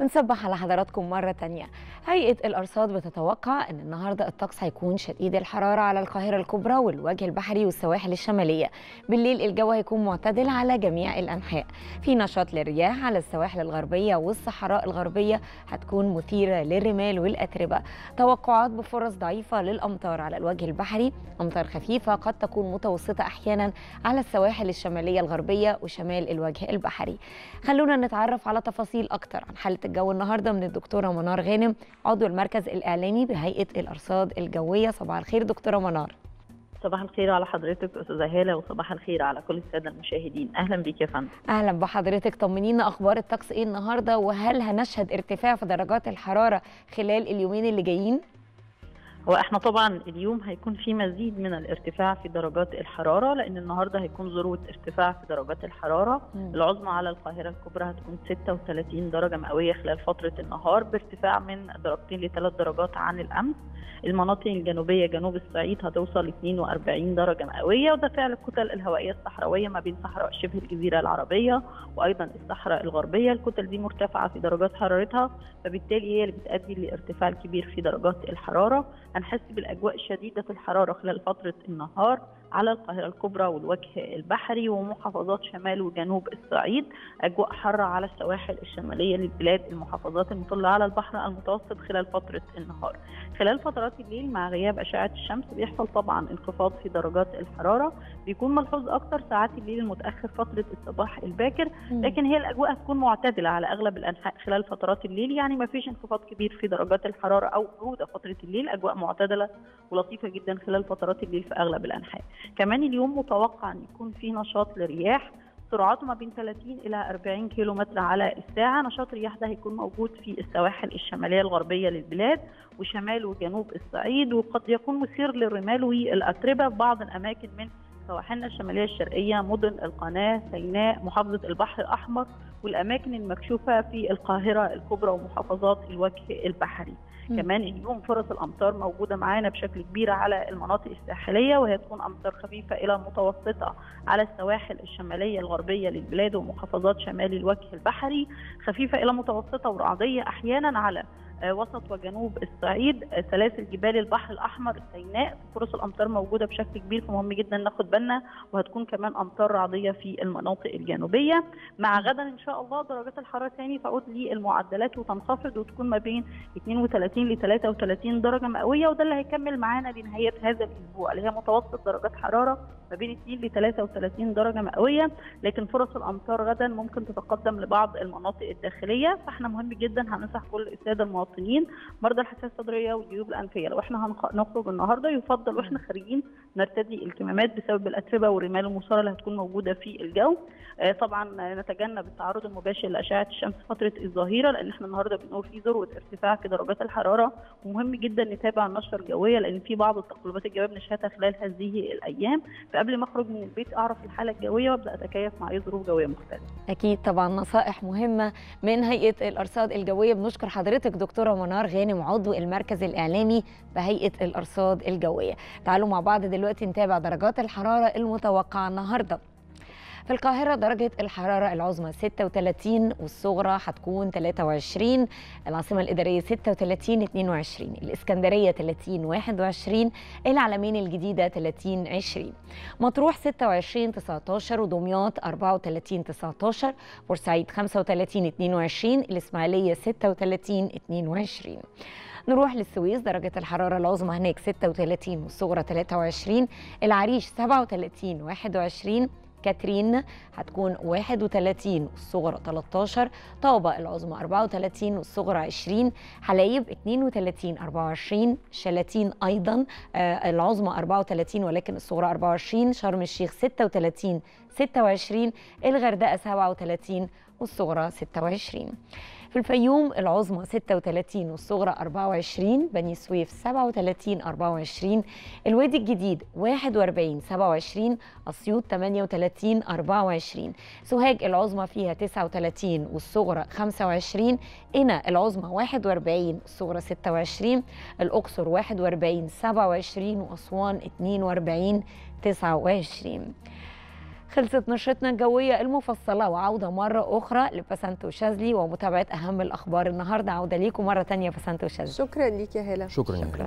بنصبح على حضراتكم مرة تانية هيئة الأرصاد بتتوقع أن النهاردة الطقس هيكون شديد الحرارة على القاهرة الكبرى والوجه البحري والسواحل الشمالية بالليل الجو هيكون معتدل على جميع الأنحاء في نشاط للرياح على السواحل الغربية والصحراء الغربية هتكون مثيرة للرمال والأتربة توقعات بفرص ضعيفة للأمطار على الوجه البحري أمطار خفيفة قد تكون متوسطة أحيانا على السواحل الشمالية الغربية وشمال الوجه البحري خلونا نتعرف على تفاصيل أكتر عن حالة الجو النهارده من الدكتوره منار غانم عضو المركز الاعلامي بهيئه الارصاد الجويه صباح الخير دكتوره منار صباح الخير على حضرتك استاذه هاله وصباح الخير على كل الساده المشاهدين اهلا بيك يا فندم اهلا بحضرتك طمنينا اخبار الطقس ايه النهارده وهل هنشهد ارتفاع في درجات الحراره خلال اليومين اللي جايين هو احنا طبعا اليوم هيكون في مزيد من الارتفاع في درجات الحراره لان النهارده هيكون ذروه ارتفاع في درجات الحراره م. العظمى على القاهره الكبرى هتكون 36 درجه مئويه خلال فتره النهار بارتفاع من درجتين لثلاث درجات عن الامس المناطق الجنوبيه جنوب الصعيد هتوصل 42 درجه مئويه وده فعل الكتل الهوائيه الصحراويه ما بين صحراء شبه الجزيره العربيه وايضا الصحراء الغربيه الكتل دي مرتفعه في درجات حرارتها فبالتالي هي اللي بتؤدي لارتفاع كبير في درجات الحراره هنحس بالاجواء شديده الحراره خلال فتره النهار على القاهره الكبرى والوجه البحري ومحافظات شمال وجنوب الصعيد اجواء حاره على السواحل الشماليه للبلاد المحافظات المطله على البحر المتوسط خلال فتره النهار خلال فترات الليل مع غياب اشعه الشمس بيحصل طبعا انخفاض في درجات الحراره بيكون ملحوظ اكثر ساعات الليل المتاخر فتره الصباح الباكر لكن هي الاجواء هتكون معتدله على اغلب الانحاء خلال فترات الليل يعني ما فيش انخفاض كبير في درجات الحراره او بروده فتره الليل اجواء معتدله ولطيفه جدا خلال فترات الليل في اغلب الانحاء كمان اليوم متوقع ان يكون في نشاط لرياح سرعته ما بين 30 الى 40 كيلو متر على الساعه نشاط الرياح ده هيكون موجود في السواحل الشماليه الغربيه للبلاد وشمال وجنوب الصعيد وقد يكون مثير للرمال والاتربه في بعض الاماكن من سواحلنا الشماليه الشرقيه مدن القناه سيناء محافظه البحر الاحمر والاماكن المكشوفه في القاهره الكبرى ومحافظات الوجه البحري م. كمان اليوم فرص الامطار موجوده معانا بشكل كبير على المناطق الساحليه وهي تكون امطار خفيفه الى متوسطه على السواحل الشماليه الغربيه للبلاد ومحافظات شمال الوجه البحري خفيفه الى متوسطه ورعديه احيانا على وسط وجنوب الصعيد سلاسل جبال البحر الاحمر سيناء فرص الامطار موجوده بشكل كبير فمهم جدا ناخد بالنا وهتكون كمان امطار رعديه في المناطق الجنوبيه مع غدا ان شاء الله درجات الحراره ثاني تعود للمعدلات وتنخفض وتكون ما بين 32 ل 33 درجه مئويه وده اللي هيكمل معانا لنهايه هذا الاسبوع اللي هي متوسط درجات حراره ما بين 2 ل 33 درجه مئويه لكن فرص الامطار غدا ممكن تتقدم لبعض المناطق الداخليه فاحنا مهم جدا هننصح كل الساده المواطنين المواطنين مرضى الحساسيه الصدريه والجيوب الانفيه لو احنا هنخرج النهارده يفضل واحنا خارجين نرتدي الكمامات بسبب الاتربه والرمال المثاره اللي هتكون موجوده في الجو آه طبعا نتجنب التعرض المباشر لاشعه الشمس فتره الظهيره لان احنا النهارده بنقول في ذروه ارتفاع في درجات الحراره ومهم جدا نتابع النشره الجويه لان في بعض التقلبات الجويه بنشهدها خلال هذه الايام فقبل ما اخرج من البيت اعرف الحاله الجويه وابدا اتكيف مع اي ظروف جويه مختلفه. اكيد طبعا نصائح مهمه من هيئه الارصاد الجويه بنشكر حضرتك دكتوره منار غانم عضو المركز الإعلامي بهيئة الأرصاد الجوية تعالوا مع بعض دلوقتي نتابع درجات الحرارة المتوقعة النهاردة في القاهرة درجة الحرارة العظمى 36 والصغرى هتكون 23 العاصمة الإدارية 36 22 الإسكندرية 30 21 العلمين الجديدة 30 20 مطروح 26 19 ودمياط 34 19 بورسعيد 35 22 الإسماعيلية 36 22 نروح للسويس درجة الحرارة العظمى هناك 36 والصغرى 23 العريش 37 21 كاترين هتكون 31 والصغرى 13 طابة العظمى 34 والصغرى 20 حلايب 32 24 شلاتين أيضا آه العظمى 34 ولكن الصغرى 24 شرم الشيخ 36 26 الغردقة 37 والصغرى 26 في الفيوم العظمى 36 والصغرى 24 بني سويف 37 24 الوادي الجديد 41 27 اسيوط 38 24 سوهاج العظمى فيها 39 والصغرى 25 قنا العظمى 41 الصغرى 26 الاقصر 41 27 واسوان 42 29 خلصت نشرتنا الجوية المفصلة وعودة مرة أخرى لبسنت وشاذلي ومتابعة أهم الأخبار النهاردة عودة ليكم مرة تانية بسنت وشاذلي شكرا ليك يا هلا شكرا يا هلا